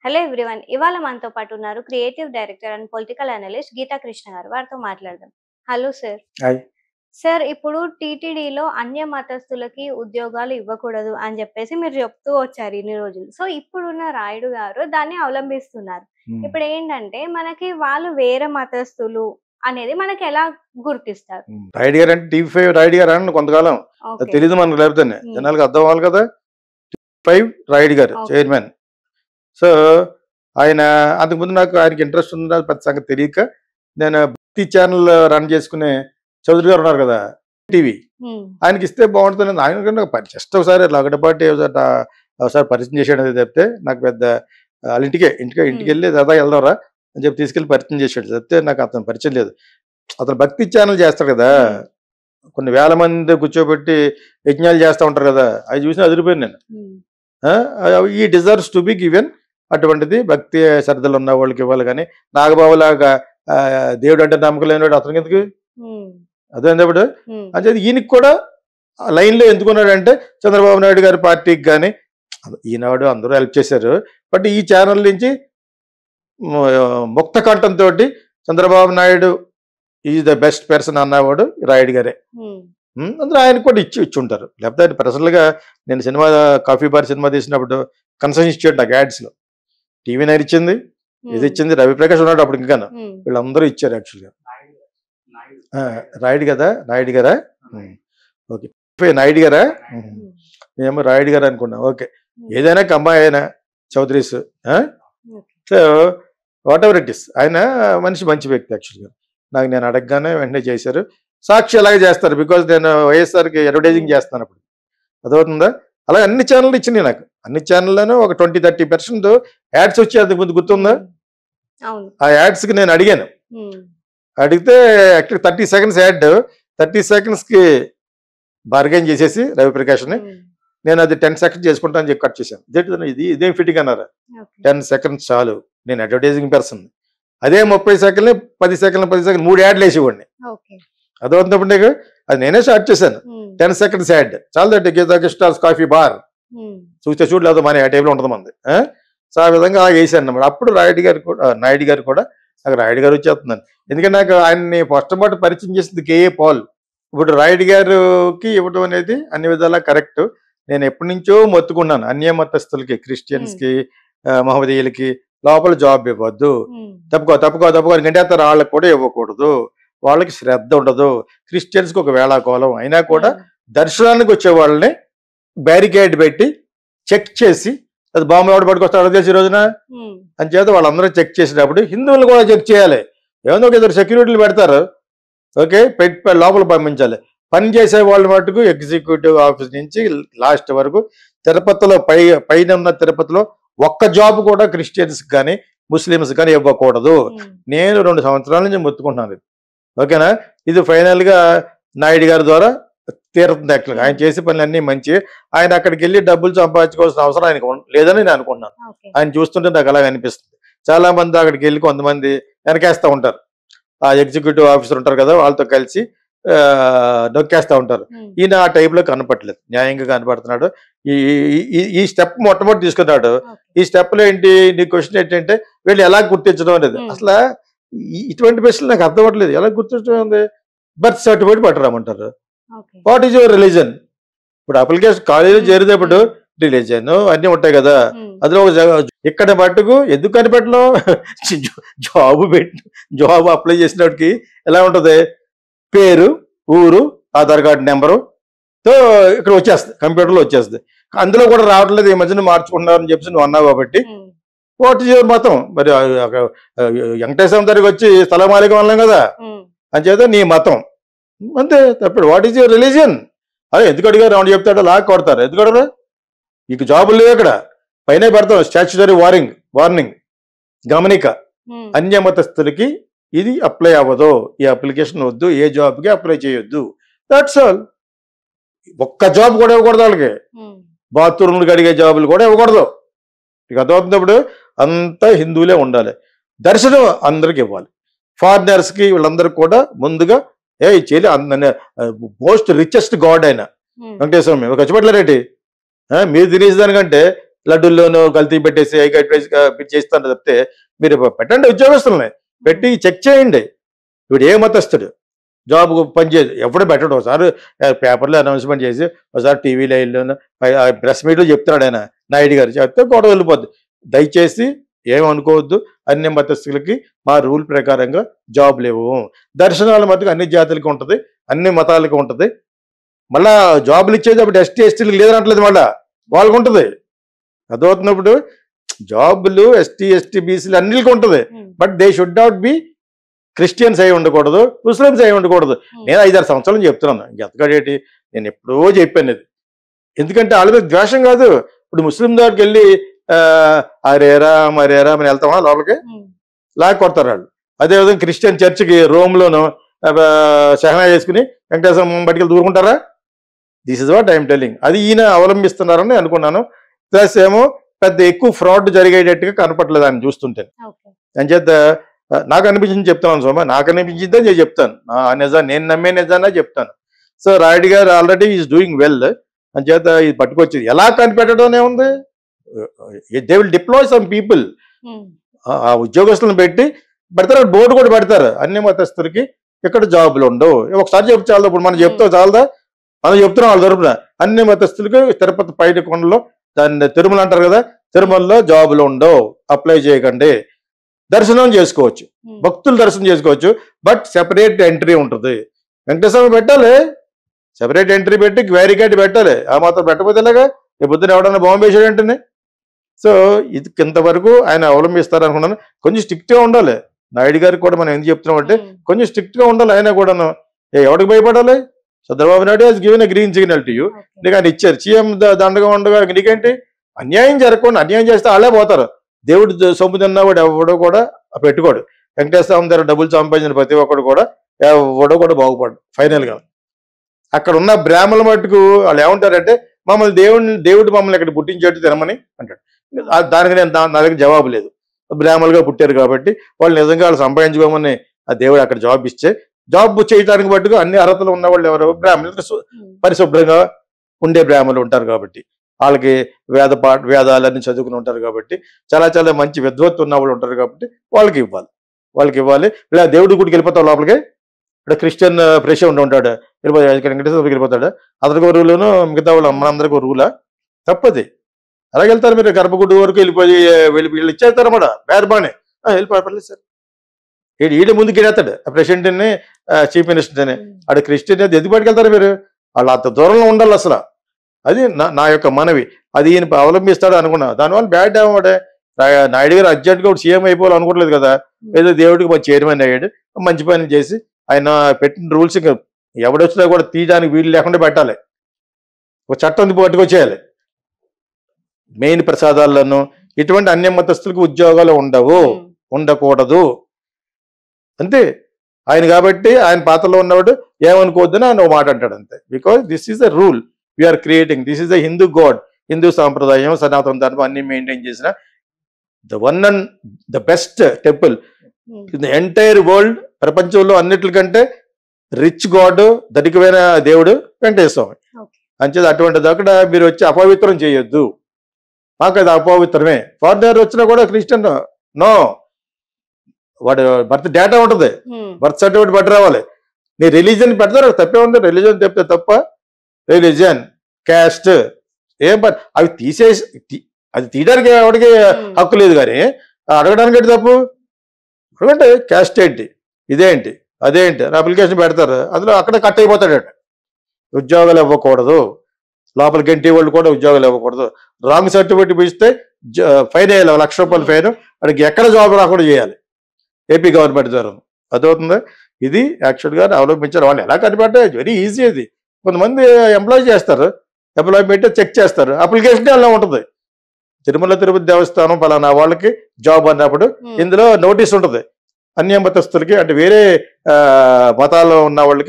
Hello everyone ఇవాళ మనతో పాటు ఉన్నారు creative director and political analyst Geetha Krishna garu వారితో మాట్లాడదాం హలో సార్ హాయ్ సార్ ఇప్పుడు టీటీడీలో అన్య మతస్థులకి ఉద్యోగాలు ఇవ్వకూడదు అని చెప్పేసి మీరు చెప్తూ వచ్చారు ఇన్ని రోజులు సో ఇప్పుడున్న రాయుడు గారు దాన్ని అవలంబిస్తున్నారు ఉమ్. ఇప్పుడు ఏంటంటే మనకి వాళ్ళు వేరే మతస్థులు అనేది మనకి ఎలా గుర్తిస్తారు ఉమ్. రాయుడు గారు అంటే టీవీ ఫైవ్ రాయుడు గారు అని కొంతకాలం అది ఓకే తెలియదు మనకు లేకపోతే ఉమ్. జనాలకు అర్థం అవ్వాలి కదా ఫైవ్ రాయుడు గారు Okay. చైర్మన్ సో ఆయన అంతకుముందు నాకు ఆయనకి ఇంట్రెస్ట్ ఉందా పెద్ద సంగతి తెలియక నేను భక్తి ఛానల్ రన్ చేసుకునే చౌదరి గారు ఉన్నారు కదా టీవీ ఉమ్, ఆయనకి ఇస్తే బాగుంటుంది ఆయన కన్నా పరి- జస్ట్ ఒకసారి లగడపాటి ఒకసారి ఆ- ఒకసారి పరిచయం చేసాడు అది చెప్తే నాకు పెద్ద వాళ్ళ ఇంటికే ఇంటికి ఇంటికి వెళ్ళి దాదా వెళ్దాంరా అని చెప్పి తీసుకెళ్ళి పరిచయం చేశాడు చెప్తే నాకు అతను పరిచయం లేదు అతను భక్తి ఛానల్ చేస్తాడు కదా కొన్ని వేల మంది కూర్చోబెట్టి యజ్ఞాలు చేస్తూ ఉంటారు కదా అవి చూసి అదిరిపోయాను నేను ఉమ్, ఈ డిజర్వ్స్ టు బి గివెన్ అటువంటిది భక్తి శ్రద్ధలు ఉన్న వాళ్ళకి ఇవ్వాలి కానీ నాగబాబు లాగా ఆ, దేవుడు అంటే నమ్మకం లేనివాడు అతనికి ఎందుకు ఉమ్, అదేంటప్పుడు ఉమ్, అంటే ఈయనకి కూడా ఆ లైన్లో ఎందుకున్నాడంటే చంద్రబాబు నాయుడు గారి పార్టీకి కానీ ఈనాడు అందరూ హెల్ప్ చేశారు బట్ ఈ ఛానల్ నుంచి ము- ముక్త కంఠంతో Chandrababu Naidu is the best person అన్నవాడు రాయుడు గారే ఉమ్, ఉమ్, అందులో ఆయన కూడా ఇచ్చి ఇచ్చి ఉంటారు లేకపోతే ఆయన పర్సనల్గా నేను సినిమా కాఫీ బార్ సినిమా తీసినప్పుడు కన్సర్న్ ఇచ్చాడు నాకు యాడ్స్లో టీవీ నైన్ ఇచ్చింది ఇది ఇచ్చింది రవిప్రకాష్ ఉన్నాడు అప్పుడు ఇంకా ఉమ్, వీళ్ళందరూ ఇచ్చారు యాక్చువల్గా రాయుడు కదా రాయుడు గారా ఓకే నాయుడు గారా ఉమ్. ఉమ్, మేము రాయుడు గారు అనుకున్నాం ఓకే ఉమ్, ఏదైనా కంబాయి ఆయన చౌదరీస్ okay. So whatever it is ఆయన మనిషి మంచి వ్యక్తి యాక్చువల్గా నాకు నేను అడగగానే వెంటనే చేశారు సాక్షి అలాగే చేస్తారు బికాజ్ నేను వైఎస్ఆర్కి అడ్వర్టైజింగ్ చేస్తాను అప్పుడు అదవుతుందా అలాగే అన్ని ఛానళ్ళు ఇచ్చినాయి నాకు అన్ని ఛానల్లోనూ ఒక ట్వంటీ థర్టీ పర్సెంట్ యాడ్స్ వచ్చి అంతకు ముందు గుర్తుందా అవును ఆ యాడ్స్కి నేను అడిగాను ఉమ్, అడిగితే actual thirty seconds ad thirty సెకండ్స్కి బార్గెన్ చేసేసి రవిప్రకాష్ని ఉమ్, నేను అది టెన్ సెకండ్స్ చేసుకుంటాను చెప్పి కట్ చేశాను ఇదేంటి ఇది ఇదేం ఫిట్టింగ్ అన్నారు ఓకే. టెన్ సెకండ్స్ చాలు నేను అడ్వర్టైజింగ్ పర్సన్ అదే ముప్పై సెకండ్లు పది సెకండ్లు పది సెకండ్లు మూడు యాడ్లు వేసేవాడిని ఓకే అదవుతున్నప్పుడు నీకు అది నేనే స్టార్ట్ చేశాను ఉమ్, టెన్ సెకండ్స్ యాడ్ చాలు that Geetha Krishna's coffee bar um, చూస్తే చూడు లేదు మన ఆ టైంలో ఉంటుంది మంది ఆ? సో ఆ విధంగా అలా వేసాను అన్నమాట అప్పుడు రాయుడు గారు కూడా ఆ, నాయుడు గారు కూడా నాకు రాయుడు గారు వచ్చేస్తున్నాను ఎందుకంటే నాకు ఆయన్ని ఫస్ట్ మాట పరిచయం చేసింది కేఏ పాల్ ఇప్పుడు రాయుడు గారికి ఇవ్వడం అనేది అన్ని విధాలా కరెక్ట్ నేను ఎప్పటి నుంచో మొత్తుకున్నాను అన్య మతస్థులకి క్రిస్టియన్స్కి మహమ్మదీయులకి లోపల జాబ్ ఇవ్వద్దు ఉమ్, తప్పుకో తప్పుకో తప్పుకో అని గంటేస్తారు వాళ్ళకి కూడా ఇవ్వకూడదు వాళ్ళకి శ్రద్ధ ఉండదు క్రిస్టియన్స్కి ఒక వేళాకోళం అయినా కూడా దర్శనానికి వచ్చే వాళ్ళని బ్యారికేడ్ పెట్టి చెక్ చేసి అది బాంబు ఎవడు పట్టుకొస్తాడో తెలిసి ఈ రోజున ఉమ్, అని చేత వాళ్ళందరూ చెక్ చేసేటప్పుడు హిందువులు కూడా చెక్ చేయాలి ఏమన్నా ఒక ఇద్దరు సెక్యూరిటీలు పెడతారు ఓకే పెట్టి లోపల పంపించాలి పని చేసే వాళ్ళ మటుకు ఎగ్జిక్యూటివ్ ఆఫీస్ నుంచి లాస్ట్ వరకు తిరుపతిలో పై పైన ఉన్న తిరుపతిలో ఒక్క జాబ్ కూడా క్రిస్టియన్స్ కానీ ముస్లిమ్స్ కానీ ఇవ్వకూడదు ఉమ్, నేను రెండు సంవత్సరాల నుంచి మొత్తుకుంటున్నాను ఇది ఓకేనా ఇది ఫైనల్ గా నాయుడు గారి ద్వారా తీరుతుంది యాక్చువల్గా ఆయన చేసే పనులన్నీ మంచి ఆయన అక్కడికి వెళ్ళి డబ్బులు సంపాదించుకోవాల్సిన అవసరం ఆయనకు ఉం- లేదని నేను అనుకుంటున్నాను ఓకే ఆయన చూస్తుంటే నాకు అలాగ అనిపిస్తుంది చాలా మంది అక్కడికి వెళ్ళి కొంతమంది వెనకేస్తూ ఉంటారు ఆ ఎగ్జిక్యూటివ్ ఆఫీసర్ ఉంటారు కదా వాళ్ళతో కలిసి ఆ, నొక్కేస్తూ ఉంటారు ఉమ్, ఈయన ఆ టైంలో కనపట్లేదు న్యాయంగా కనపడుతున్నాడు ఈ ఈ- ఈ- ఈ స్టెప్ మొట్టమొదటి తీసుకున్నాడు ఓకే. ఈ స్టెప్ లో ఏంటి నీ క్వశ్చన్ ఏంటంటే వీళ్ళు ఎలా గుర్తించడం అనేది Hmm. అసలు ఈ- ఇటువంటి ప్రశ్నలు నాకు అర్థం అవ్వట్లేదు ఎలా గుర్తించడం ఉంది బర్త్ సర్టిఫికేట్ పట్టరామంటారు okay what is your religion ఇప్పుడు అప్లికేషన్ కాలేజీలో చేరేటప్పుడు రిలీజన్ అన్నీ ఉంటాయి కదా ఉమ్, అందులో ఒక జగ- ఇక్కడ మట్టుకు ఎందుకు కనిపెట్టడం జాబ్ పెట్టి జాబ్ అప్లై చేసినప్పటికి ఎలా ఉంటది పేరు ఊరు ఆధార్ కార్డు నెంబరు తో ఇక్కడ వచ్చేస్తుంది కంప్యూటర్లో వచ్చేస్తుంది అందులో కూడా రావట్లేదు ఈ మధ్యన మార్చుకుంటున్నారని చెప్పి నువ్వు అన్నావు కాబట్టి ఉమ్, వాట్ ఈజ్ యువర్ మతం మరి ఆ- ఆ- ఆ వెంకటేశ్వరం దగ్గరికి వచ్చి స్థల మాలికం అన్నాం కదా ఉమ్, అంచేత నీ మతం అంతే తప్పుడు వాట్ ఈజ్ యువర్ రిలీజియన్ అదే ఎందుకు అడిగారు రౌండ్ చెప్తాడో లాగా కొడతారు ఎందుకు అడగరు ఇక జాబులు లేవు ఇక్కడ పైన పెడతాం స్టాచ్యుటరీ వారింగ్ వార్నింగ్ గమనిక ఉమ్, అన్య మతస్థులకి ఇది అప్లై అవ్వదు ఈ అప్లికేషన్ వద్దు ఏ జాబ్కి అప్లై చేయొద్దు దట్స్ ఆల్ ఒక్క జాబ్ కూడా ఇవ్వకూడదు వాళ్ళకి ఉమ్, బాత్రూమ్లు కడిగే జాబులు కూడా ఇవ్వకూడదు ఇక అర్థమవుతున్నప్పుడు అంతా హిందువులే ఉండాలి దర్శనం అందరికి ఇవ్వాలి ఫారినర్స్కి వీళ్ళందరికీ కూడా ముందుగా ఏ చెల్లి మోస్ట్ రిచెస్ట్ గాడ్ ఆయన ఉమ్, వెంకటేశ్వర స్వామి ఒక ఖర్చు పెట్టలేరేటి ఆ, మీరు తినేసి దానికంటే లడ్డూల్లోనూ కల్తీ పెట్టేసి ఐ కట్టేసి చేస్తాను తప్పితే మీరు పెట్టండి ఉద్యోగస్తుల్ని పెట్టి చెక్ చేయండి ఇప్పుడు ఏ మతస్థుడు జాబ్ పనిచేయదు ఎప్పుడు పెట్టడు ఒకసారి పేపర్లో అనౌన్స్మెంట్ చేసి ఒకసారి టీవీ లైన్లోను ప్రెస్ మీట్లో చెప్తున్నాడు ఆయన నాయుడు గారు చెప్తే గొడవ వెళ్ళిపోద్ది దయచేసి ఏమనుకోవద్దు అన్ని మతస్థులకి మా రూల్ ప్రకారంగా జాబ్ లేవు దర్శనాల మటుకు అన్ని జాతులకి ఉంటుంది అన్ని మతాలకి ఉంటుంది మళ్ళా జాబులు ఇచ్చేది అప్పుడు ఎస్టీ ఎస్టీలకు లేదనట్లేదు మళ్ళా వాళ్ళకు ఉంటుంది అదవుతున్నప్పుడు జాబులు ఎస్టీ ఎస్టీ బీసీలు అన్నిటికి ఉంటుంది um, but they should not be Christians అయి ఉండకూడదు ముస్లిమ్స్ అయి ఉండకూడదు ఉమ్, నేను ఐదారు సంవత్సరాలు నుంచి చెప్తున్నాను ఇంకెంతకాడేటి నేను ఎప్పుడో చెప్పాను ఇది ఎందుకంటే వాళ్ళ మీద ద్వేషం కాదు ఇప్పుడు ముస్లిం దగ్గరికి వెళ్ళి ఆ, అరేరా మరేరా అని వెళ్తామా లోపలికి ఉమ్, లాక్ కొడతారు వాళ్ళు అదేవిధంగా క్రిస్టియన్ చర్చికి రోమ్లోను సహనా చేసుకుని వెంకటేశ్వర బయటికి దూరుకుంటారా this is what I'm telling అది ఈయన అవలంబిస్తున్నారని అనుకున్నాను ప్లస్ ఏమో పెద్ద ఎక్కువ ఫ్రాడ్ జరిగేటట్టుగా కనపట్లేదు ఆయన చూస్తుంటే ఓకే అంచేత ఆ, నాకు అనిపించింది చెప్తాను సోమ నాకు అనిపించిందే నేను చెప్తాను నా నిజా నేను నమ్మే నిజానే చెప్తాను సో రాయుడు గారు ఆల్రెడీ ఈజ్ డూయింగ్ వెల్ అంచేత ఇది పట్టుకొచ్చి ఎలా కనిపెట్టడం ఏముంది they will deploy some people um, ఆ ఉద్యోగస్తులను పెట్టి పెడతారు బోర్డు కూడా పెడతారు అన్ని మతస్థులకి ఇక్కడ జాబులు ఉండవు ఒకసారి చెప్తే చాలదు ఇప్పుడు మనం చెప్తాం చాలదా మనం చెప్తున్నాం వాళ్ళ తరపున అన్ని మతస్థులకి తిరుపతి పైన కొండలో దాన్ని తిరుమల అంటారు కదా తిరుమలలో జాబులు ఉండవు అప్లై చేయకండి దర్శనం చేసుకోవచ్చు ఉమ్, భక్తులు దర్శనం చేసుకోవచ్చు బట్ సెపరేట్ ఎంట్రీ ఉంటుంది వెంకటేశ్వర పెట్టాలి సెపరేట్ ఎంట్రీ పెట్టి గ్వారికేట్ పెట్టాలి ఆ మాత్రం పెట్టకపోతే ఎలాగా రేపు పొద్దున ఎవడన్నా బాంబే వేసాడంటేనే సో ఇది ఇంతవరకు ఆయన అవలంబిస్తారు అనుకున్నాను కొంచెం స్ట్రిక్ట్ గా ఉండాలి నాయుడు గారికి కూడా మనం ఎందుకు చెప్తున్నాం అంటే ఉమ్, కొంచెం స్ట్రిక్ట్ గా ఉండాలి ఆయన కూడాను ఏ ఎవరికి భయపడాలి Chandrababu Naidu has given green signal to you okay. నీకు ఆయన ఇచ్చారు సీఎం దండగా ఉండగా నీకేంటి అన్యాయం జరగకుండా అన్యాయం చేస్తే వాళ్ళే పోతారు దేవుడు ద- సొమ్ము తిన్నవాడు ఎవడో కూడా పెట్టుకోడు వెంకటేశ్వర స్వామి దగ్గర డబ్బులు సంపాదించిన ప్రతి ఒక్కడు కూడా ఎవడో కూడా బాగుపడు ఫైనల్ గా అక్కడ ఉన్న బ్రాహ్మణుల మట్టుకు వాళ్ళు ఏమంటారంటే మమ్మల్ని దేవుడిని దేవుడు మమ్మల్ని ఇక్కడ పుట్టించేట్టు తినమని అంటాడు ఆ దానికి నేను దా- నా దగ్గర జవాబు లేదు బ్రాహ్మణులుగా పుట్టారు కాబట్టి వాళ్ళు నిజంగా వాళ్ళు సంపాదించుకోమని ఆ దేవుడు అక్కడ జాబ్ ఇస్తే జాబ్ చేయడానికి మట్టుకు అన్ని అర్హతలు ఉన్న వాళ్ళు ఎవరు బ్రాహ్మణులు సు- ఉమ్, పరిశుభ్రంగా ఉండే బ్రాహ్మణులు ఉంటారు కాబట్టి వాళ్ళకి వేద పాఠ వేదాలన్నీ చదువుకుని ఉంటారు కాబట్టి చాలా చాలా మంచి విద్వత్తు ఉన్న వాళ్ళు ఉంటారు కాబట్టి వాళ్ళకి ఇవ్వాలి వాళ్ళకి ఇవ్వాలి ఇలా దేవుడి గుడికి వెళ్ళిపోతావు లోపలికి ఇక్కడ క్రిస్టియన్ ప్రెషర్ ఉండి ఉంటాడు వెళ్ళిపోతాడు ఇక్కడ వెంకటేశ్వర వెళ్ళిపోతాడు అతనికి ఒక రూలును మిగతా వాళ్ళు మనందరికి ఒక రూలా తప్పది అలాగే వెళ్తారు మీరు గర్భగుడి వరకు వెళ్ళిపోయి వెళ్ళి వీళ్ళు ఇచ్చేస్తారన్నమాట బేరబానే వెళ్ళిపోయి పర్లేదు సార్ ఈడు ఈడ ముందుకు వెళ్ళేస్తాడు ఆ ప్రెసిడెంట్ని చీఫ్ మినిస్టర్ని ఉమ్, ఆడ క్రిస్టియన్ అయితే ఎందుకు పట్టుకెళ్తారు మీరు వాళ్ళు అంత దూరంలో ఉండాలి అసలు అది నా నా యొక్క మనవి అది ఈయన అవలంబిస్తాడు అనుకున్నా దానివల్ల బ్యాడ్ ఏమంటే నాయుడు గారు అర్జెంట్గా ఒకటి సీఎం అయిపోవాలి అనుకోవట్లేదు కదా ఏదో దేవుడికి మంచి చైర్మన్ అయ్యాడు మంచి పని చేసి ఆయన పెట్టిన రూల్స్ ఇంకా ఎవడొచ్చినా కూడా తీయడానికి వీలు లేకుండా పెట్టాలి ఒక చట్టం పట్టుకొచ్చేయాలి మెయిన్ ప్రసాదాలను ఇటువంటి అన్య మతస్థులకు ఉద్యోగాలు ఉండవు ఉమ్, ఉండకూడదు అంతే ఆయన కాబట్టి ఆయన పాత్రలో ఉన్నవాడు ఏమనుకోవద్దని ఆయన ఒక మాట అంటాడు అంతే because this is the rule we're creating this is the Hindu God Hindu సాంప్రదాయం సనాతన ధర్మం అన్ని మెయింటైన్ చేసిన the one and the best temple um, in the entire world ప్రపంచంలో అన్నిటికంటే రిచ్ గాడ్ ధనికమైన దేవుడు వెంకటేశ్వర స్వామి ఓకే. అంచేది అటువంటిది అక్కడ మీరు వచ్చి అపవిత్రం చేయొద్దు మాకు అది అపవిత్రమే ఫారినర్ వచ్చినా కూడా క్రిస్టియన్ నో వాడు బర్త్ డేటా ఉంటుంది ఉమ్, బర్త్ సర్టిఫికేట్ బట్టి రావాలి నీ రిలీజన్ పెడతారు తప్పే ఉంది రిలీజన్ చెప్తే తప్ప రిలీజన్ క్యాస్ట్ ఏం పని అవి తీసేసి తీ- అది తీయడానికి ఎవరికి ఉమ్, హక్కు లేదు కానీ అడగడానికి ఏంటి తప్పు అడగండి క్యాస్ట్ ఏంటి ఇదేంటి అదేంటి అని అప్లికేషన్ పెడతారు అందులో అక్కడ కట్ అయిపోతాడట ఉద్యోగాలు ఇవ్వకూడదు లోపల గంటి వాళ్ళు కూడా ఉద్యోగాలు ఇవ్వకూడదు రాంగ్ సర్టిఫికేట్ ఇస్తే ఫైన్ వేయాలి లక్ష రూపాయల ఫైన్ వాడికి ఎక్కడ జాబ్ రాకుండా చేయాలి ఏపీ గవర్నమెంట్ ద్వారా అదవుతుంది ఇది యాక్చువల్గా అవలంబించారు వాళ్ళు ఎలా కనిపెట్టే వెరీ ఈజీ అది కొంతమంది ఎంప్లాయ్ చేస్తారు ఎంప్లాయ్ పెట్టి చెక్ చేస్తారు అప్లికేషన్ అలా ఉంటుంది తిరుమల తిరుపతి దేవస్థానం పలానా వాళ్ళకి జాబ్ అన్నప్పుడు ఉమ్. ఇందులో నోటీస్ ఉంటుంది అన్య మతస్థులకి అంటే వేరే ఆ, మతాల్లో ఉన్న వాళ్ళకి